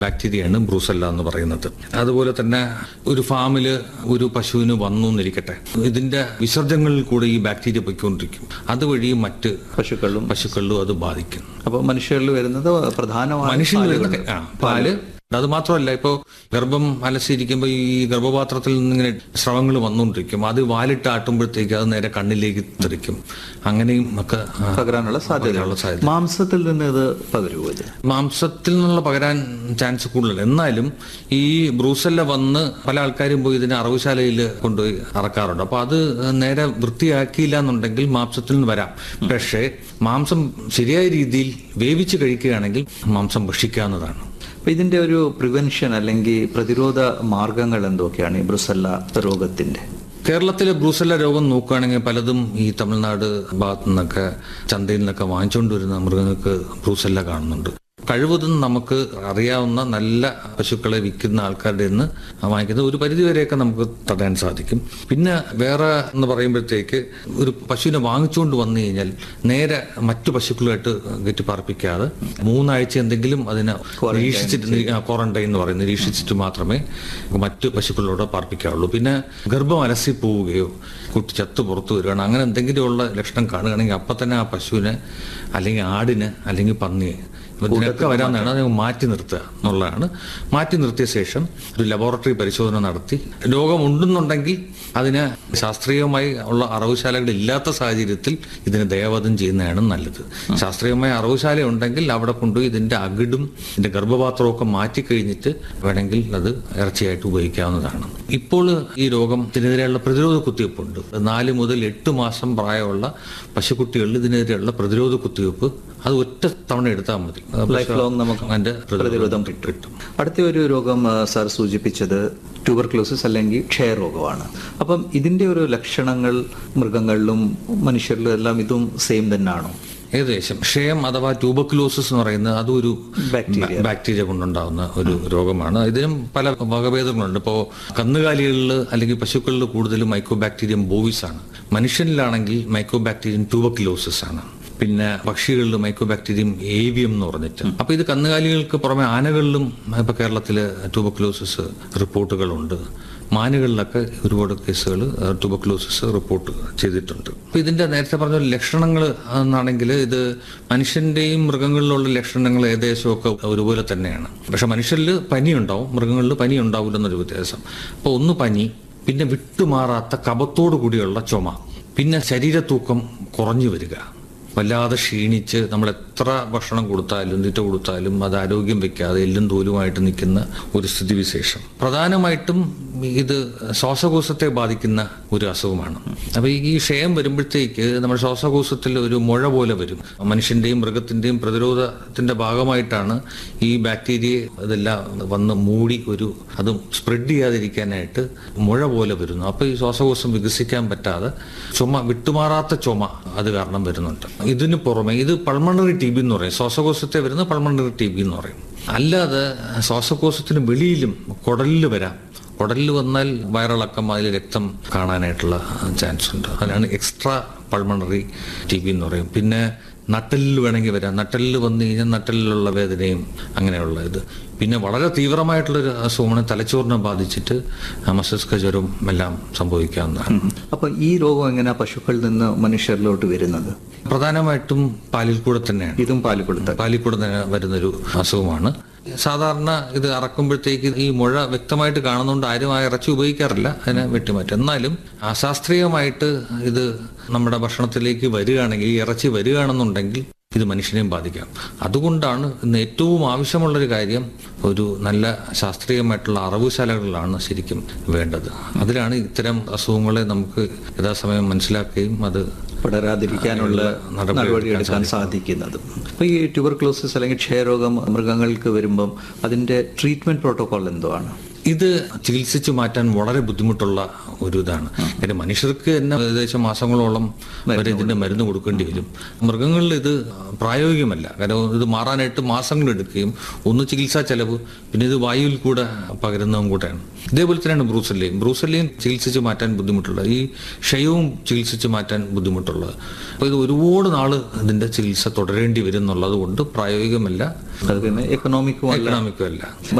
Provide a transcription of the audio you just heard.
ബാക്ടീരിയയാണ് brucella എന്ന് പറയുന്നത് അതുപോലെ തന്നെ ഒരു ഫാമില് ഒരു പശുവിന് വന്നു എന്നിരിക്കട്ടെ ഇതിന്റെ വിസർജനങ്ങളിൽ കൂടെ ഈ ബാക്ടീരിയ പൊയ്ക്കൊണ്ടിരിക്കും അതുവഴി മറ്റ് പശുക്കളിലും പശുക്കളിലും അത് ബാധിക്കും അപ്പൊ മനുഷ്യരിൽ വരുന്നത് പ്രധാനമായും മനുഷ്യന് പാലുകൾ. വരുന്ന ആ, പാല് അത് മാത്രമല്ല ഇപ്പോൾ ഗർഭം അലസിയിരിക്കുമ്പോൾ ഈ ഗർഭപാത്രത്തിൽ നിന്ന് ഇങ്ങനെ സ്രവങ്ങൾ വന്നുകൊണ്ടിരിക്കും അത് വാലിട്ട് ആട്ടുമ്പോഴത്തേക്ക് അത് നേരെ കണ്ണിലേക്ക് തെറിക്കും അങ്ങനെയും ഒക്കെ ആ, പകരാനുള്ള സാധ്യത പകരാനുള്ള സാധ്യത മാംസത്തിൽ നിന്ന് ഇത് പകരുമോ ഇത് മാംസത്തിൽ നിന്നുള്ള പകരാൻ ചാൻസ് കൂടുതൽ എന്നാലും ഈ ബ്രൂസല്ല വന്ന് പല ആൾക്കാരും പോയി ഇതിനെ അറവുശാലയിൽ കൊണ്ടുപോയി അറക്കാറുണ്ട് അപ്പൊ അത് നേരെ വൃത്തിയാക്കിയില്ല എന്നുണ്ടെങ്കിൽ മാംസത്തിൽ നിന്ന് വരാം പക്ഷേ മാംസം ശരിയായ രീതിയിൽ വേവിച്ച് കഴിക്കുകയാണെങ്കിൽ മാംസം ഭക്ഷിക്കാവുന്നതാണ് അപ്പൊ ഇതിന്റെ ഒരു പ്രിവെൻഷൻ അല്ലെങ്കിൽ പ്രതിരോധ മാർഗങ്ങൾ എന്തൊക്കെയാണ് ഈ ബ്രുസല്ല രോഗത്തിന്റെ കേരളത്തിലെ ബ്രൂസല്ല രോഗം നോക്കുകയാണെങ്കിൽ പലതും ഈ തമിഴ്നാട് ഭാഗത്തു നിന്നൊക്കെ ചന്തയിൽ നിന്നൊക്കെ വാങ്ങിച്ചുകൊണ്ട് വരുന്ന മൃഗങ്ങൾക്ക് ബ്രൂസല്ല കാണുന്നുണ്ട് കഴിവതും നമുക്ക് അറിയാവുന്ന നല്ല പശുക്കളെ വിൽക്കുന്ന ആൾക്കാരുടെ നിന്ന് വാങ്ങിക്കുന്നത് ഒരു പരിധിവരെയൊക്കെ നമുക്ക് തടയാൻ സാധിക്കും പിന്നെ വേറെ എന്ന് പറയുമ്പോഴത്തേക്ക് ഒരു പശുവിനെ വാങ്ങിച്ചുകൊണ്ട് വന്നു കഴിഞ്ഞാൽ നേരെ മറ്റു പശുക്കളുമായിട്ട് കെട്ടി പാർപ്പിക്കാതെ മൂന്നാഴ്ച എന്തെങ്കിലും അതിനെ നിരീക്ഷിച്ചിട്ട് ക്വാറന്റൈൻ എന്ന് പറയും നിരീക്ഷിച്ചിട്ട് മാത്രമേ മറ്റു പശുക്കളോട് പാർപ്പിക്കാവുള്ളൂ പിന്നെ ഗർഭം അലസി പോവുകയോ കുട്ടി ചത്ത് പുറത്തു വരികയാണ് അങ്ങനെ എന്തെങ്കിലുമുള്ള ലക്ഷണം കാണുകയാണെങ്കിൽ അപ്പം തന്നെ ആ പശുവിനെ അല്ലെങ്കിൽ ആടിന് അല്ലെങ്കിൽ പന്നിയെ ഇതിനൊക്കെ വരാവുന്നതാണ് അത് മാറ്റി നിർത്തുക എന്നുള്ളതാണ് മാറ്റി നിർത്തിയ ശേഷം ഒരു ലബോറട്ടറി പരിശോധന നടത്തി രോഗമുണ്ടെന്നുണ്ടെങ്കിൽ അതിന് ശാസ്ത്രീയമായി ഉള്ള അറവുശാലകൾ ഇല്ലാത്ത സാഹചര്യത്തിൽ ഇതിനെ ദയവധം ചെയ്യുന്നതാണ് നല്ലത് ശാസ്ത്രീയമായ അറവുശാല ഉണ്ടെങ്കിൽ അവിടെ കൊണ്ടുപോയി ഇതിന്റെ അകിടും ഇതിന്റെ ഗർഭപാത്രവും ഒക്കെ മാറ്റി കഴിഞ്ഞിട്ട് വേണമെങ്കിൽ അത് ഇറച്ചിയായിട്ട് ഉപയോഗിക്കാവുന്നതാണ് ഇപ്പോൾ ഈ രോഗത്തിനെതിരെയുള്ള പ്രതിരോധ കുത്തിവയ്പ്പുണ്ട് നാല് മുതൽ എട്ട് മാസം പ്രായമുള്ള പശുക്കുട്ടികളിൽ ഇതിനെതിരെയുള്ള പ്രതിരോധ കുത്തിവയ്പ്പ് അത് ഒറ്റ തവണ എടുത്താൽ മതി ലൈഫ് ലോങ് നമുക്ക് അതിന്റെ പ്രതിരോധം കിട്ടും അടുത്ത ഒരു രോഗം ആ, സാർ സൂചിപ്പിച്ചത് ട്യൂബർക്ലോസിസ് അല്ലെങ്കിൽ ക്ഷയരോഗമാണ് അപ്പം ഇതിന്റെ ഒരു ലക്ഷണങ്ങൾ മൃഗങ്ങളിലും മനുഷ്യരിലും എല്ലാം ഇതും സെയിം തന്നെയാണോ ഏകദേശം ക്ഷയം അഥവാ ട്യൂബക്കുലോസിസ് എന്ന് പറയുന്നത് അതും ഒരു ബാക്ടീരിയ. ബാക്ടീരിയ കൊണ്ടുണ്ടാകുന്ന ഒരു രോഗമാണ് ഇതിനും പല വകഭേദങ്ങളുണ്ട് ഇപ്പോൾ കന്നുകാലികളിൽ അല്ലെങ്കിൽ പശുക്കളിൽ കൂടുതലും മൈക്രോ ബാക്ടീരിയം ബോവിസ് ആണ് മനുഷ്യനിലാണെങ്കിൽ മൈക്രോ ബാക്ടീരിയം ട്യൂബക്കുലോസിസ് ആണ് പിന്നെ പക്ഷികളിൽ മൈക്രോ ബാക്ടീരിയം ഏവിയം എന്ന് പറഞ്ഞിട്ട് അപ്പൊ ഇത് കന്നുകാലികൾക്ക് പുറമെ ആനകളിലും ഇപ്പൊ കേരളത്തില് ട്യൂബക്കുലോസിസ് റിപ്പോർട്ടുകളുണ്ട് മാനുകളിലൊക്കെ ഒരുപാട് കേസുകൾ ട്യൂബക്ലോസിസ് റിപ്പോർട്ട് ചെയ്തിട്ടുണ്ട് അപ്പൊ ഇതിന്റെ നേരത്തെ പറഞ്ഞ ലക്ഷണങ്ങൾ എന്നാണെങ്കിൽ ഇത് മനുഷ്യന്റെയും മൃഗങ്ങളിലുള്ള ലക്ഷണങ്ങൾ ഏകദേശമൊക്കെ ഒരുപോലെ തന്നെയാണ് പക്ഷെ മനുഷ്യരിൽ പനി ഉണ്ടാവും മൃഗങ്ങളിൽ പനി ഉണ്ടാവില്ലെന്നൊരു വ്യത്യാസം അപ്പൊ ഒന്ന് പനി പിന്നെ വിട്ടുമാറാത്ത കപത്തോടു കൂടിയുള്ള ചുമ പിന്നെ ശരീരത്തൂക്കം കുറഞ്ഞു വരിക വല്ലാതെ ക്ഷീണിച്ച് നമ്മൾ എത്ര ഭക്ഷണം കൊടുത്താലും തീറ്റ കൊടുത്താലും അത് ആരോഗ്യം വെക്കാതെ എല്ലും തോലുമായിട്ട് നിൽക്കുന്ന ഒരു സ്ഥിതിവിശേഷം പ്രധാനമായിട്ടും ഇത് ശ്വാസകോശത്തെ ബാധിക്കുന്ന ഒരു അസുഖമാണ് അപ്പൊ ഈ ക്ഷയം വരുമ്പോഴത്തേക്ക് നമ്മുടെ ശ്വാസകോശത്തിൽ ഒരു മുഴ പോലെ വരും മനുഷ്യന്റെയും മൃഗത്തിന്റെയും പ്രതിരോധത്തിന്റെ ഭാഗമായിട്ടാണ് ഈ ബാക്ടീരിയ ഇതെല്ലാം വന്ന് മൂടി ഒരു അതും സ്പ്രെഡ് ചെയ്യാതിരിക്കാനായിട്ട് മുഴ പോലെ വരുന്നു അപ്പൊ ഈ ശ്വാസകോശം വികസിക്കാൻ പറ്റാതെ ചുമ വിട്ടുമാറാത്ത ചുമ അത് കാരണം വരുന്നുണ്ട് ഇതിന് പുറമെ ഇത് പൾമണറി ടി ബി എന്ന് പറയും ശ്വാസകോശത്തെ വരുന്ന പൾമണറി ടി ബി എന്ന് പറയും അല്ലാതെ ശ്വാസകോശത്തിന് വെളിയിലും കുടലിൽ വരാം കുടലിൽ വന്നാൽ വയറിളക്കം അതിൽ രക്തം കാണാനായിട്ടുള്ള ചാൻസ് ഉണ്ട് അതിനാണ് എക്സ്ട്രാ പൾമണറി ടി ബി എന്ന് പറയും പിന്നെ നട്ടലിൽ വേണമെങ്കിൽ വരാം നട്ടലിൽ വന്നു കഴിഞ്ഞാൽ നട്ടലിലുള്ള വേദനയും അങ്ങനെയുള്ള ഇത് പിന്നെ വളരെ തീവ്രമായിട്ടുള്ളൊരു അസുഖമാണ് തലച്ചോറിനെ ബാധിച്ചിട്ട് മസ്തിഷ്ക ജ്വരം എല്ലാം സംഭവിക്കാവുന്നതാണ് അപ്പൊ ഈ രോഗം എങ്ങനെയാ പശുക്കളിൽ നിന്ന് മനുഷ്യരിലോട്ട് വരുന്നത് പ്രധാനമായിട്ടും പാലിൽ കൂടെ തന്നെയാണ് ഇതും പാല് കൊടുത്ത പാലിൽ കൂടെ തന്നെ വരുന്നൊരു അസുഖമാണ് സാധാരണ ഇത് അറക്കുമ്പോഴത്തേക്ക് ഈ മുഴ വ്യക്തമായിട്ട് കാണുന്നതുകൊണ്ട് ആരും ആ ഇറച്ചി ഉപയോഗിക്കാറില്ല അതിനെ വെട്ടിമാറ്റും എന്നാലും അശാസ്ത്രീയമായിട്ട് ഇത് നമ്മുടെ ഭക്ഷണത്തിലേക്ക് വരികയാണെങ്കിൽ ഈ ഇറച്ചി വരികയാണെന്നുണ്ടെങ്കിൽ ഇത് മനുഷ്യനെയും ബാധിക്കാം അതുകൊണ്ടാണ് ഇന്ന് ഏറ്റവും ആവശ്യമുള്ളൊരു കാര്യം ഒരു നല്ല ശാസ്ത്രീയമായിട്ടുള്ള അറിവുശാലകളിലാണ് ശരിക്കും വേണ്ടത് അതിലാണ് ഇത്തരം അസുഖങ്ങളെ നമുക്ക് യഥാസമയം മനസ്സിലാക്കുകയും അത് പടരാതിരിക്കാനുള്ള നടപടി നടപടിയെടുക്കാൻ സാധിക്കുന്നത് അപ്പൊ ഈ ട്യൂബർക്ലോസിസ് അല്ലെങ്കിൽ ക്ഷയരോഗം മൃഗങ്ങൾക്ക് വരുമ്പം അതിന്റെ ട്രീറ്റ്മെന്റ് പ്രോട്ടോകോൾ എന്തോ ആണ് ഇത് ചികിത്സിച്ച് മാറ്റാൻ വളരെ ബുദ്ധിമുട്ടുള്ള ഒരു ഇതാണ് കാര്യം മനുഷ്യർക്ക് തന്നെ ഏകദേശം മാസങ്ങളോളം വരെ ഇതിന്റെ മരുന്ന് കൊടുക്കേണ്ടി വരും മൃഗങ്ങളിൽ ഇത് പ്രായോഗികമല്ല കാരണം ഇത് മാറാനായിട്ട് മാസങ്ങൾ എടുക്കുകയും ഒന്ന് ചികിത്സാ ചെലവ് പിന്നെ ഇത് വായുവിൽ കൂടെ പകരുന്നതും കൂടെയാണ് ഇതേപോലെ തന്നെയാണ് ബ്രൂസല്ലിയും ബ്രൂസല്ലിയും ചികിത്സിച്ച് മാറ്റാൻ ബുദ്ധിമുട്ടുള്ളത് ഈ ക്ഷയവും ചികിത്സിച്ച് മാറ്റാൻ ബുദ്ധിമുട്ടുള്ളത് അപ്പോൾ ഇത് ഒരുപാട് നാള് ഇതിന്റെ ചികിത്സ തുടരേണ്ടി വരും എന്നുള്ളത് കൊണ്ട് പ്രായോഗികമല്ല അത് പിന്നെ എക്കണോമിക്കും അല്ല എക്കണോമിക്കും അല്ല